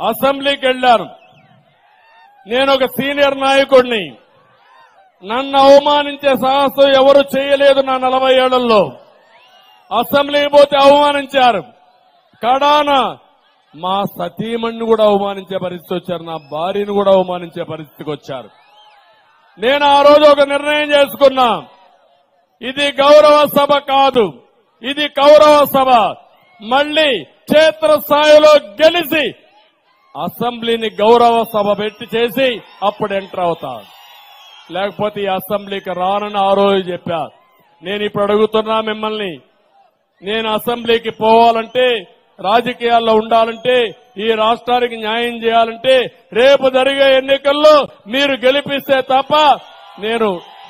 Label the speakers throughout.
Speaker 1: అసెంబ్లీకి వెళ్ళాను నేను ఒక సీనియర్ నాయకుడిని నన్ను అవమానించే సాహసం ఎవరు చేయలేదు నా నలభై ఏళ్లలో అసెంబ్లీకి పోతే అవమానించారు కడాన మా సతీమణ్ణి కూడా అవమానించే పరిస్థితి వచ్చారు నా భార్యను కూడా అవమానించే పరిస్థితికి వచ్చారు నేను ఆ రోజు ఒక నిర్ణయం చేసుకున్నా ఇది గౌరవ సభ కాదు ఇది కౌరవ సభ మళ్ళీ క్షేత్రస్థాయిలో గెలిచి అసెంబ్లీని గౌరవ సభ పెట్టి చేసి అప్పుడు ఎంటర్ అవుతా లేకపోతే ఈ అసెంబ్లీకి రానని ఆ రోజు చెప్పా నేను ఇప్పుడు అడుగుతున్నా మిమ్మల్ని నేను అసెంబ్లీకి పోవాలంటే రాజకీయాల్లో ఉండాలంటే ఈ రాష్ట్రానికి న్యాయం చేయాలంటే రేపు జరిగే ఎన్నికల్లో మీరు గెలిపిస్తే తప్ప నేను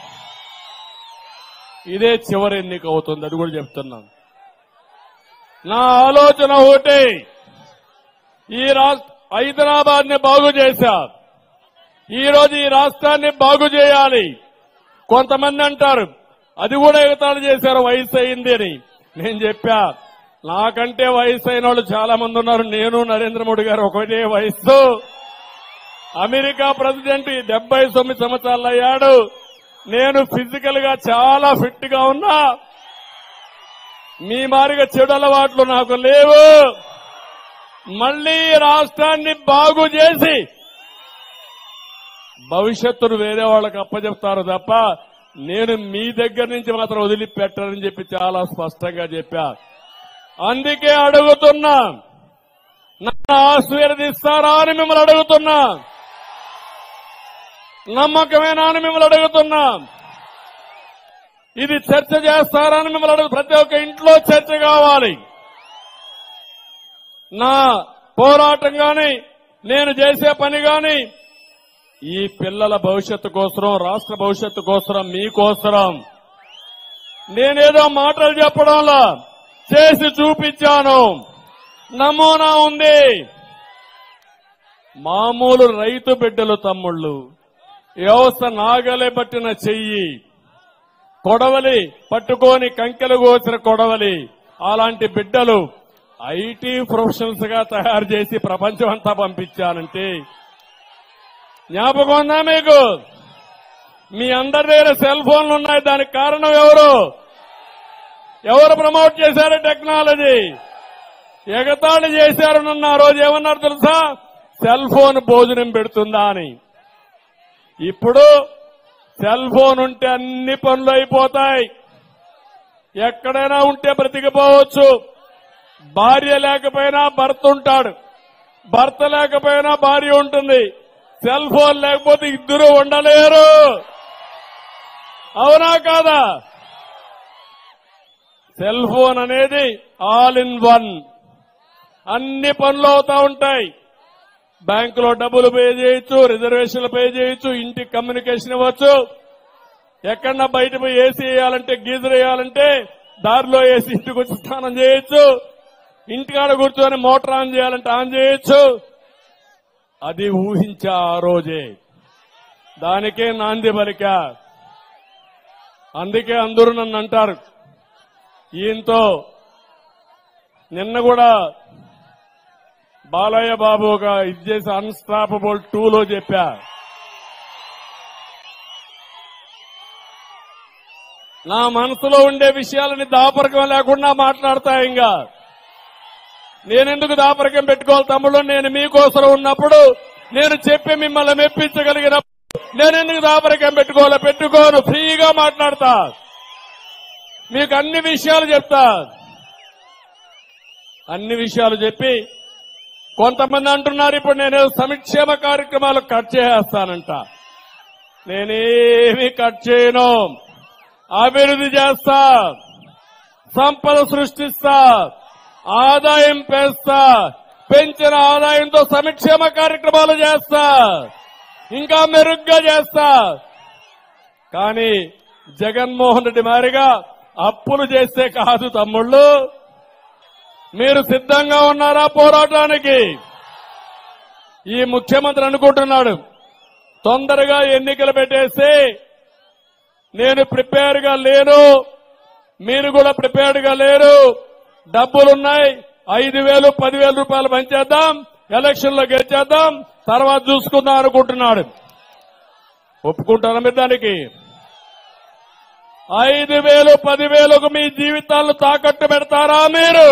Speaker 1: ఇదే చివరి ఎన్నిక అవుతుంది అది కూడా చెప్తున్నాను నా ఆలోచన ఒకటే ఈ రాష్ట్ర హైదరాబాద్ ని బాగు చేశా ఈ రోజు ఈ రాష్ట్రాన్ని బాగు చేయాలి కొంతమంది అంటారు అది కూడా ఎగతాళి చేశారు వయసు అయింది అని నేను చెప్పా నాకంటే వయసు అయిన వాళ్ళు చాలా మంది ఉన్నారు నేను నరేంద్ర మోడీ గారు ఒకటే వయస్సు అమెరికా ప్రెసిడెంట్ ఈ డెబ్బై తొమ్మిది సంవత్సరాలు అయ్యాడు నేను ఫిజికల్ గా చాలా ఫిట్ గా ఉన్నా మీ మారిగా చెడు అలవాట్లు నాకు లేవు మళ్లీ రాష్ట్రాన్ని బాగు చేసి భవిష్యత్తును వేరే వాళ్ళకి అప్పచెప్తారు తప్ప నేను మీ దగ్గర నుంచి మాత్రం వదిలిపెట్టనని చెప్పి చాలా స్పష్టంగా చెప్పా అందుకే అడుగుతున్నా నన్ను ఆశీర్వదిస్తారా అని మిమ్మల్ని అడుగుతున్నా నమ్మకమేనా అని మిమ్మల్ని అడుగుతున్నా ఇది చర్చ చేస్తారా అని మిమ్మల్ని అడుగు ప్రతి ఒక్క ఇంట్లో చర్చ కావాలి నా పోరాటం గాని నేను చేసే పని గాని ఈ పిల్లల భవిష్యత్తు కోసరం రాష్ట్ర భవిష్యత్తు కోసరం మీకోసరం నేనేదో మాటలు చెప్పడంలా చేసి చూపించాను నమూనా ఉంది మామూలు రైతు బిడ్డలు తమ్ముళ్ళు వ్యవస్థ నాగలే పట్టిన చెయ్యి కొడవలి పట్టుకొని కంకెలు కోసిన కొడవలి అలాంటి బిడ్డలు ఐటీ ప్రొఫెషనల్స్ గా తయారు చేసి ప్రపంచం అంతా పంపించానంటే జ్ఞాపకం ఉందా మీకు మీ అందరి దగ్గర సెల్ ఫోన్లు ఉన్నాయి దానికి కారణం ఎవరు ఎవరు ప్రమోట్ చేశారు టెక్నాలజీ ఎగతాళి చేశారు నన్ను ఆ రోజు ఏమన్నారు తెలుసా సెల్ ఫోన్ భోజనం పెడుతుందా అని ఇప్పుడు సెల్ ఫోన్ ఉంటే అన్ని పనులు అయిపోతాయి ఎక్కడైనా ఉంటే బ్రతికిపోవచ్చు భార్య లేకపోయినా భర్త ఉంటాడు భర్త లేకపోయినా భార్య ఉంటుంది సెల్ ఫోన్ లేకపోతే ఇద్దరు ఉండలేరు అవునా కాదా సెల్ ఫోన్ అనేది ఆల్ ఇన్ వన్ అన్ని పనులు అవుతా ఉంటాయి బ్యాంకులో డబ్బులు పే చేయొచ్చు రిజర్వేషన్లు పే చేయొచ్చు ఇంటికి కమ్యూనికేషన్ ఇవ్వచ్చు ఎక్కడన్నా బయట పోయి ఏసీ వేయాలంటే గీజర్ వేయాలంటే దారిలో వేసి ఇంటికి వచ్చి స్నానం చేయొచ్చు ఇంటికాడ కూర్చొని మోటార్ ఆన్ చేయాలంటే ఆన్ చేయొచ్చు అది ఊహించా ఆ రోజే దానికే నాంది పలికా అందుకే అందరూ నన్ను అంటారు ఈయనతో నిన్న కూడా బాలయ్య బాబు ఒక ఇది చేసి అన్స్టాపబుల్ టూలో చెప్పా నా మనసులో ఉండే విషయాలని దాపరికం లేకుండా మాట్లాడతా ఇంకా నేనెందుకు దాపరికం పెట్టుకోవాలి తమ్ముడు నేను మీకోసం ఉన్నప్పుడు నేను చెప్పి మిమ్మల్ని మెప్పించగలిగినప్పుడు నేనెందుకు దాపరికం పెట్టుకోవాలి పెట్టుకోను ఫ్రీగా మాట్లాడతా మీకు అన్ని విషయాలు చెప్తా అన్ని విషయాలు చెప్పి కొంతమంది అంటున్నారు ఇప్పుడు నేను సంక్షేమ కార్యక్రమాలు కట్ చేసేస్తానంట నేనేమి కట్ చేయను అభివృద్ధి చేస్తా సంపద సృష్టిస్తా ఆదాయం పెంచుతా పెంచిన ఆదాయంతో సంక్షేమ కార్యక్రమాలు చేస్తా ఇంకా మెరుగ్గా చేస్తా కానీ జగన్మోహన్ రెడ్డి మారిగా అప్పులు చేస్తే కాదు తమ్ముళ్ళు మీరు సిద్ధంగా ఉన్నారా పోరాటానికి ఈ ముఖ్యమంత్రి అనుకుంటున్నాడు తొందరగా ఎన్నికలు పెట్టేసి నేను ప్రిపేర్ గా లేను మీరు కూడా ప్రిపేర్డ్ గా లేరు డబ్బులున్నాయి ఐదు వేలు పదివేల రూపాయలు పంచేద్దాం ఎలక్షన్ లో గెలిచేద్దాం తర్వాత చూసుకుందాం అనుకుంటున్నాడు ఒప్పుకుంటారా మీరు దానికి ఐదు వేలు పదివేలకు మీ జీవితాలను తాకట్టు పెడతారా మీరు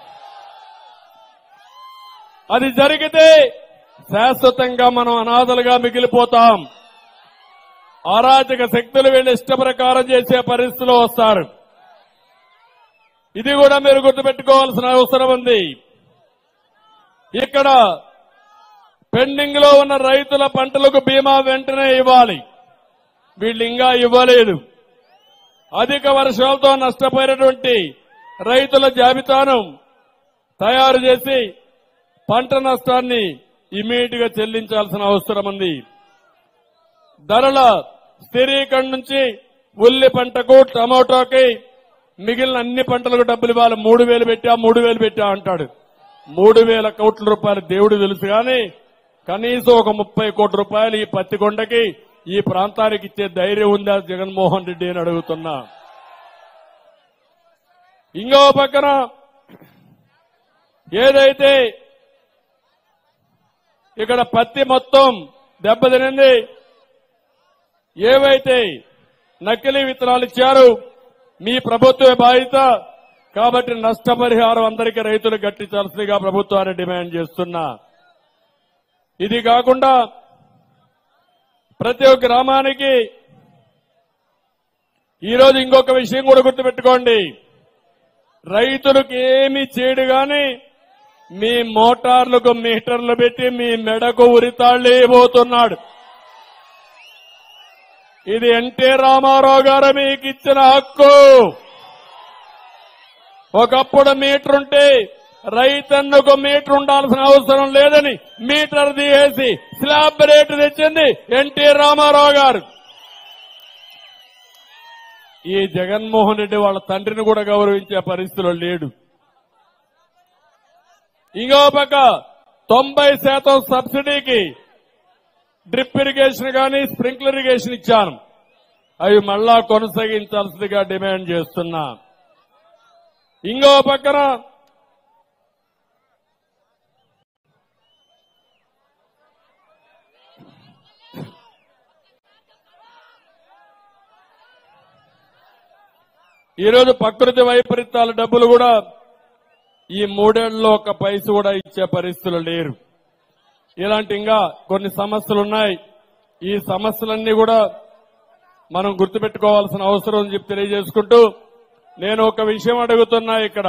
Speaker 1: అది జరిగితే శాశ్వతంగా మనం అనాథలుగా మిగిలిపోతాం అరాచక శక్తులు వీళ్ళు ఇష్ట ప్రకారం చేసే పరిస్థితిలో వస్తారు ఇది కూడా మీరు గుర్తుపెట్టుకోవాల్సిన అవసరం ఉంది ఇక్కడ పెండింగ్ లో ఉన్న రైతుల పంటలకు బీమా వెంటనే ఇవ్వాలి వీళ్ళు ఇంకా ఇవ్వలేదు అధిక వర్షాలతో నష్టపోయినటువంటి రైతుల జాబితాను తయారు చేసి పంట నష్టాన్ని ఇమీడియట్ గా చెల్లించాల్సిన అవసరం ఉంది ధరల స్థిరీకరణ నుంచి ఉల్లి పంటకు టమోటాకి మిగిలిన అన్ని పంటలకు డబ్బులు ఇవ్వాలి మూడు వేలు పెట్టా మూడు వేలు పెట్టా అంటాడు మూడు వేల కోట్ల రూపాయలు దేవుడు తెలుసు కానీ కనీసం ఒక ముప్పై కోట్ల రూపాయలు ఈ పత్తి కొండకి ఈ ప్రాంతానికి ఇచ్చే ధైర్యం ఉందా జగన్మోహన్ రెడ్డి అని అడుగుతున్నా ఇంకో పక్కన ఏదైతే ఇక్కడ పత్తి మొత్తం దెబ్బతినింది ఏవైతే నకిలీ విత్తనాలు ఇచ్చారు మీ ప్రభుత్వమే బాధ్యత కాబట్టి నష్టపరిహారం అందరికీ రైతులు గట్టించాల్సిందిగా ప్రభుత్వాన్ని డిమాండ్ చేస్తున్నా ఇది కాకుండా ప్రతి ఒక్క గ్రామానికి ఈరోజు ఇంకొక విషయం కూడా గుర్తుపెట్టుకోండి రైతులకు ఏమీ చేయడు గాని మీ మోటార్లకు మీటర్లు పెట్టి మీ మెడకు ఉరితాళ్లేయబోతున్నాడు ఇది ఎన్టీ రామారావు గారు మీకు ఇచ్చిన హక్కు ఒకప్పుడు మీటర్ ఉంటే రైతన్నకు మీటర్ ఉండాల్సిన అవసరం లేదని మీటర్ తీసేసి స్లాబ్ రేటు తెచ్చింది ఎన్టీ రామారావు గారు ఈ జగన్మోహన్ రెడ్డి వాళ్ళ తండ్రిని కూడా గౌరవించే పరిస్థితిలో లేడు ఇంకో పక్క తొంభై శాతం సబ్సిడీకి డ్రిప్ ఇరిగేషన్ కానీ స్ప్రింక్లర్ ఇరిగేషన్ ఇచ్చాను అవి మళ్ళా కొనసాగించాల్సిందిగా డిమాండ్ చేస్తున్నా ఇంకో పక్కన ఈరోజు ప్రకృతి వైపరీత్యాల డబ్బులు కూడా ఈ మూడేళ్లలో ఒక పైస కూడా ఇచ్చే పరిస్థితులు లేరు ఇలాంటి ఇంకా కొన్ని సమస్యలు ఉన్నాయి ఈ సమస్యలన్నీ కూడా మనం గుర్తుపెట్టుకోవాల్సిన అవసరం అని చెప్పి తెలియజేసుకుంటూ నేను ఒక విషయం అడుగుతున్నా ఇక్కడ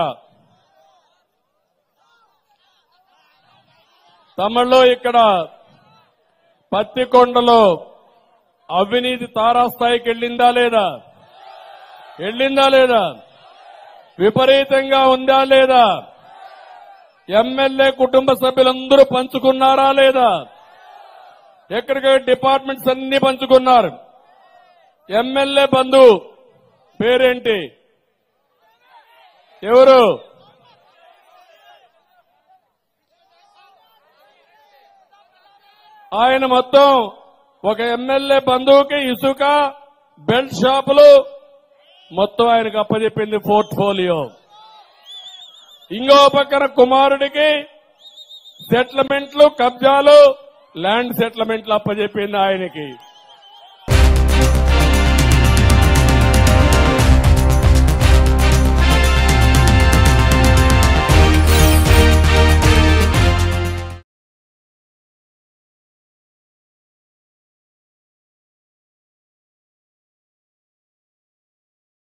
Speaker 1: తమిళలో ఇక్కడ పత్తికొండలో అవినీతి తారాస్థాయికి వెళ్ళిందా లేదా వెళ్ళిందా లేదా విపరీతంగా ఉందా లేదా ఎమ్మెల్యే కుటుంబ సభ్యులందరూ పంచుకున్నారా లేదా ఎక్కడికక్కడ డిపార్ట్మెంట్స్ అన్ని పంచుకున్నారు ఎమ్మెల్యే బంధు పేరేంటి ఎవరు ఆయన మొత్తం ఒక ఎమ్మెల్యే బంధువుకి ఇసుక బెల్ట్ షాపులు మొత్తం ఆయనకు అప్పచెప్పింది పోర్ట్ఫోలియో ఇంకో పక్కన కుమారుడికి సెటిల్మెంట్లు కబ్జాలు ల్యాండ్ సెటిల్మెంట్లు అప్పచెప్పింది ఆయనకి